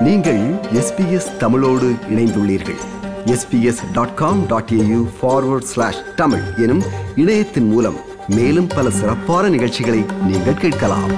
நீங்கள் எஸ்பிஎஸ் தமிழோடு இணைந்துள்ளீர்கள் SBS dot com dot AU forward slash Tamil எனும் இணையத்தின் மூலம் மேலும் பல சிறப்பான நிகழ்ச்சிகளை நீங்கள் கேட்கலாம்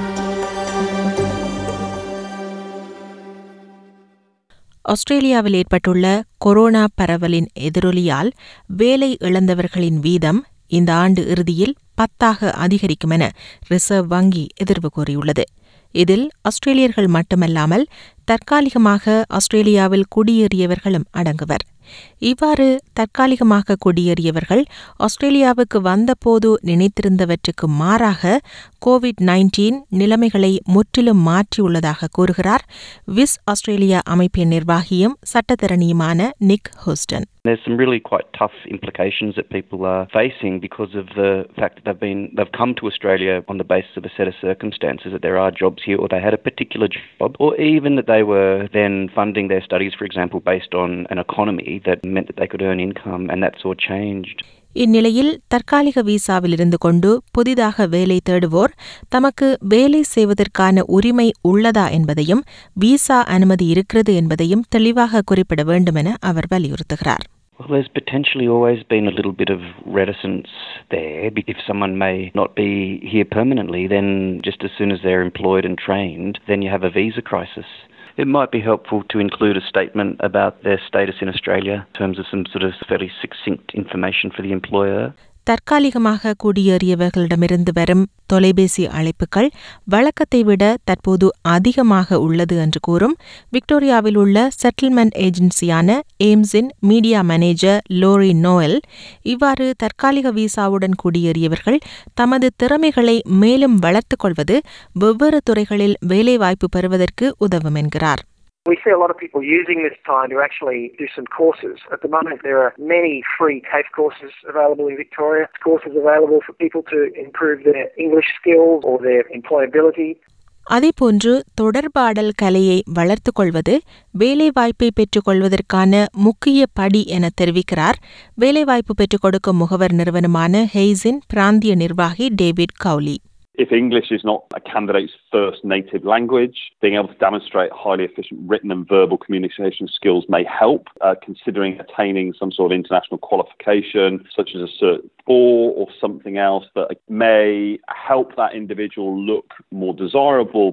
ஆஸ்திரேலியாவில் ஏற்பட்டுள்ள கொரோனா பரவலின் எதிரொலியால் வேலை இழந்தவர்களின் வீதம் இந்த ஆண்டு இறுதியில் பத்தாக அதிகரிக்கும் என ரிசர்வ் வங்கி எதிர்வு கூறியுள்ளது இதில் ஆஸ்திரேலியர்கள் மட்டுமல்லாமல் தற்காலிகமாக ஆஸ்திரேலியாவில் குடியேறியவர்களும் அடங்குவர் இவ்வாறு தற்காலிகமாக குடியேறியவர்கள் ஆஸ்திரேலியாவுக்கு வந்தபோது நினைத்திருந்தவற்றுக்கு மாறாக கோவிட் நைன்டீன் நிலைமைகளை முற்றிலும் மாற்றியுள்ளதாக கூறுகிறார் விஸ் ஆஸ்திரேலியா அமைப்பின் நிர்வாகியும் சட்டத்தரணியுமான Nick Houston There's some really quite tough implications that people are facing because of the fact that they've been they've come to Australia on the basis of a set of circumstances that there are jobs here or they had a particular job or even that they were then funding their studies for example based on an economy that meant that they could earn income and that's all changed. இந்நிலையில் தற்காலிக விசாவில் இருந்து கொண்டு புதிதாக வேலை தேடுவோர் தமக்கு வேலை செய்வதற்கான உரிமை உள்ளதா என்பதையும் விசா அனுமதி இருக்கிறது என்பதையும் தெளிவாக குறிப்பிட வேண்டும் என அவர் வலியுறுத்துகிறார் Well, there's potentially always been a little bit of reticence there. If someone may not be here permanently, then just as soon as they're employed and trained, then you have a visa crisis. It might be helpful to include a statement about their status in Australia in terms of some sort of fairly succinct information for the employer. தற்காலிகமாக குடியேறியவர்களிடமிருந்து வரும் தொலைபேசி அழைப்புகள் வழக்கத்தை விட தற்போது அதிகமாக உள்ளது என்று கூறும் விக்டோரியாவில் உள்ள செட்டில்மெண்ட் ஏஜென்சியான எய்ம்ஸின் மீடியா மேனேஜர் லோரி நோயல் இவ்வாறு தற்காலிக விசாவுடன் குடியேறியவர்கள் தமது திறமைகளை மேலும் வளர்த்துக் கொள்வது வெவ்வேறு துறைகளில் வேலைவாய்ப்பு பெறுவதற்கு உதவும் என்கிறார் We see a lot of people using this time to actually do some courses. At the moment, there are many free TAFE courses available in Victoria, courses available for people to improve their English skills or their employability. அதேபோன்று தொடர்பாடல் கலையை வளர்த்துக் கொள்வது வேலைவாய்ப்பை பெற்றுக் கொள்வதற்கான முக்கிய படி என தெரிவிக்கிறார் வேலைவாய்ப்பு பெற்றுக் கொடுக்கும் முகவர் நிறுவனமான ஹெய்ஸின் பிராந்திய நிர்வாகி David Cowley If English is not a candidate's first native language, being able to demonstrate highly efficient written and verbal communication skills may help, uh, considering attaining some sort of international qualification, such as a Cert 4 or something else that may help that individual look more desirable.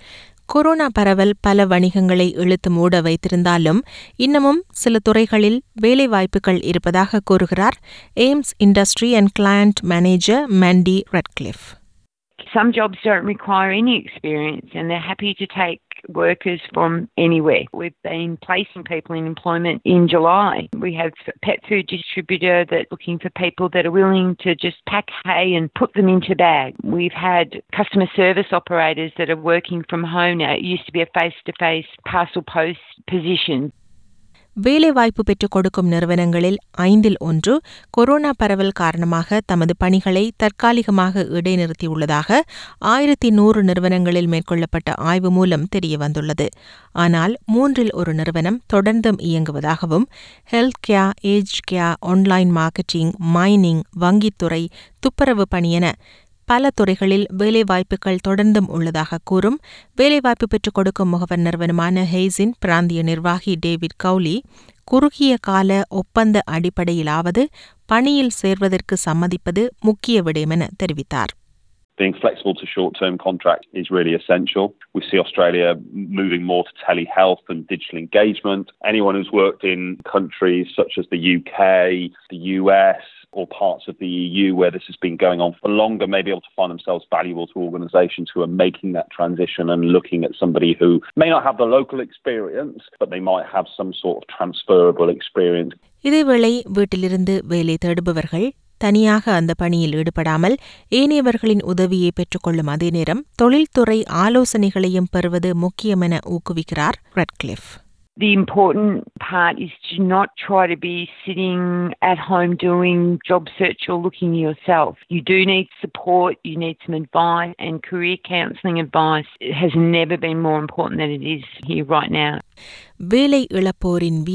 Corona பரவல் பல வணிகங்களை இழுத்து மூட வைத்திருந்தாலும் இன்னமும் சில துறைகளில் வேலைவாய்ப்புகள் இருப்பதாக கூறுகிறார் Hays industry and client manager Mandy Redcliffe Some jobs don't require any experience and they're happy to take workers from anywhere. We've been placing people in employment in July. We have a pet food distributor that's looking for people that are willing to just pack hay and put them into bag. We've had customer service operators that are working from home now. It used to be a face-to-face parcel post position. வேலைவாய்ப்பு பெற்றுக் கொடுக்கும் நிறுவனங்களில் ஐந்தில் ஒன்று corona பரவல் காரணமாக தமது பணிகளை தற்காலிகமாக இடைநிறுத்தியுள்ளதாக ஆயிரத்தி நூறு நிறுவனங்களில் மேற்கொள்ளப்பட்ட ஆய்வு மூலம் தெரியவந்துள்ளது ஆனால் மூன்றில் ஒரு நிறுவனம் தொடர்ந்தும் இயங்குவதாகவும் health care age care online marketing mining வங்கித்துறை துப்புரவு பணி என பல துறைகளில் வேலைவாய்ப்புகள் தொடர்ந்தும் உள்ளதாக கூறும் வேலைவாய்ப்பு பெற்றுக் கொடுக்கும் முகவர் நிறுவனமான ஹெய்ஸின் பிராந்திய நிர்வாகி டேவிட் கவுலி குறுகிய கால ஒப்பந்த அடிப்படையிலாவது பணியில் சேர்வதற்கு சம்மதிப்பது முக்கிய விடயம் என தெரிவித்தார் Being flexible to short term contracts is really essential. We see Australia moving more to telehealth and digital engagement. Anyone who's worked in countries such as the UK, the US, or parts of the EU where this has been going on for longer may be able to find themselves valuable to organisations who are making that transition and looking at somebody who may not have the local experience, but they might have some sort of transferable experience. இதேவேளை வீட்டிலிருந்து வேலை தேடுபவர்கள் தனியாக அந்த பணியில் ஈடுபடாமல் ஏனையவர்களின் உதவியை பெற்றுக்கொள்ளும் அதே நேரம் தொழில்துறை ஆலோசனைகளையும் பெறுவது முக்கியமென ஊக்குவிக்கிறார் ரெட்கிளிஃப் The important part is to not try to be sitting at home doing job search or looking yourself. You do need support, you need some advice, and career counselling advice has never been more important than it is here right now. வேலை இழப்போரின் வீதம்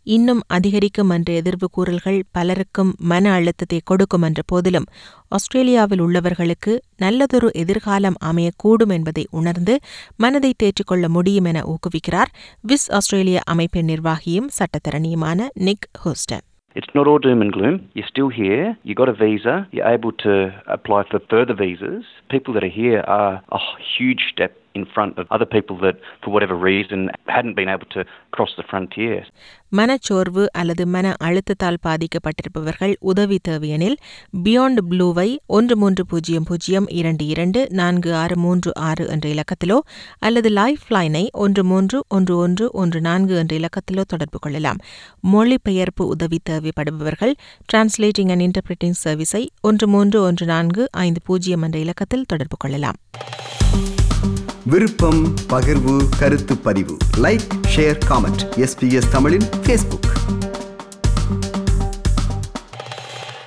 இன்னும் அதிகரிக்கும் என்ற எதிர்வு கூறல்கள் பலருக்கும் மன அழுத்தத்தை கொடுக்கும் என்ற போதிலும் ஆஸ்திரேலியாவில் உள்ளவர்களுக்கு நல்லதொரு எதிர்காலம் அமையக்கூடும் என்பதை உணர்ந்து மனதை தேற்றிக்கொள்ள முடியும் என ஊக்குவிக்கிறார் விஸ் ஆஸ்திரேலிய அமைப்பின் நிர்வாகியும் சட்டத்தரணியுமான Nick Houston It's not all doom and gloom. You're still here. You got a visa. You're able to apply for further visas. People that are here are a huge step in front of other people that, for whatever reason, hadn't been able to cross the frontier. மனச்சோர்வு அல்லது மன அழுத்தத்தால் பாதிக்கப்பட்டிருப்பவர்கள் உதவி தேவையெனில் beyond ப்ளூவை ஒன்று மூன்று பூஜ்ஜியம் பூஜ்ஜியம் இரண்டு இரண்டு நான்கு ஆறு மூன்று ஆறு என்ற இலக்கத்திலோ அல்லது லைஃப் லைனை ஒன்று மூன்று ஒன்று ஒன்று ஒன்று நான்கு என்ற இலக்கத்திலோ தொடர்பு கொள்ளலாம் மொழிபெயர்ப்பு உதவி தேவைப்படுபவர்கள் டிரான்ஸ்லேட்டிங் அண்ட் இன்டர்பிரிட்டிங் சர்வீஸை ஒன்று மூன்று ஒன்று நான்கு ஐந்து பூஜ்ஜியம் என்ற இலக்கத்தில் தொடர்பு கொள்ளலாம் விருப்பம் பகிர்வு கருத்து பதிவு லைக் ஷேர் காமெண்ட் எஸ்பிஎஸ் தமிழின் ஃபேஸ்புக்